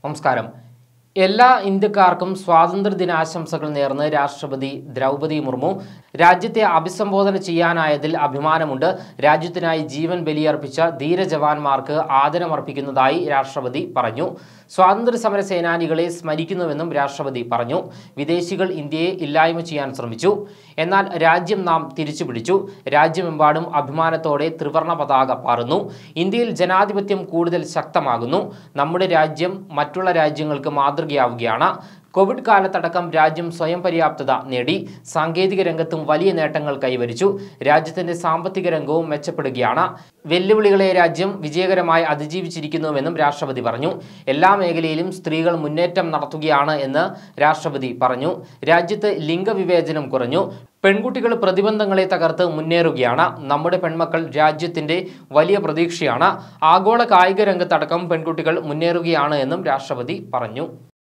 നമസ്കാരം എല്ലാ ഇന്ത്യക്കാർക്കും സ്വാതന്ത്ര്യ ദിനാശംസകൾ നേർന്ന് രാഷ്ട്രപതി ദ്രൗപദി മുർമു രാജ്യത്തെ അഭിസംബോധന ചെയ്യാനായതിൽ അഭിമാനമുണ്ട് രാജ്യത്തിനായി ജീവൻ ബലിയർപ്പിച്ച ധീരജവാന്മാർക്ക് ആദരമർപ്പിക്കുന്നതായി രാഷ്ട്രപതി പറഞ്ഞു സ്വാതന്ത്ര്യ സമര സേനാനികളെ സ്മരിക്കുന്നുവെന്നും രാഷ്ട്രപതി പറഞ്ഞു വിദേശികൾ ഇന്ത്യയെ ഇല്ലായ്മ ചെയ്യാൻ ശ്രമിച്ചു എന്നാൽ രാജ്യം നാം തിരിച്ചുപിടിച്ചു രാജ്യമെമ്പാടും അഭിമാനത്തോടെ ത്രിവർണ പതാക പാറുന്നു ഇന്ത്യയിൽ ജനാധിപത്യം കൂടുതൽ ശക്തമാകുന്നു നമ്മുടെ രാജ്യം മറ്റുള്ള രാജ്യങ്ങൾക്ക് മാതൃകയാവുകയാണ് കോവിഡ് കാലത്തടക്കം രാജ്യം സ്വയം പര്യാപ്തത നേടി സാങ്കേതിക രംഗത്തും വലിയ നേട്ടങ്ങൾ കൈവരിച്ചു രാജ്യത്തിന്റെ സാമ്പത്തിക രംഗവും മെച്ചപ്പെടുകയാണ് വെല്ലുവിളികളെ രാജ്യം വിജയകരമായി അതിജീവിച്ചിരിക്കുന്നുവെന്നും രാഷ്ട്രപതി പറഞ്ഞു എല്ലാ മേഖലയിലും സ്ത്രീകൾ മുന്നേറ്റം നടത്തുകയാണ് എന്ന് രാഷ്ട്രപതി പറഞ്ഞു രാജ്യത്ത് ലിംഗവിവേചനം കുറഞ്ഞു പെൺകുട്ടികൾ പ്രതിബന്ധങ്ങളെ തകർത്ത് മുന്നേറുകയാണ് നമ്മുടെ പെൺമക്കൾ രാജ്യത്തിന്റെ വലിയ പ്രതീക്ഷയാണ് ആഗോള കായിക രംഗത്തടക്കം പെൺകുട്ടികൾ മുന്നേറുകയാണ് എന്നും രാഷ്ട്രപതി പറഞ്ഞു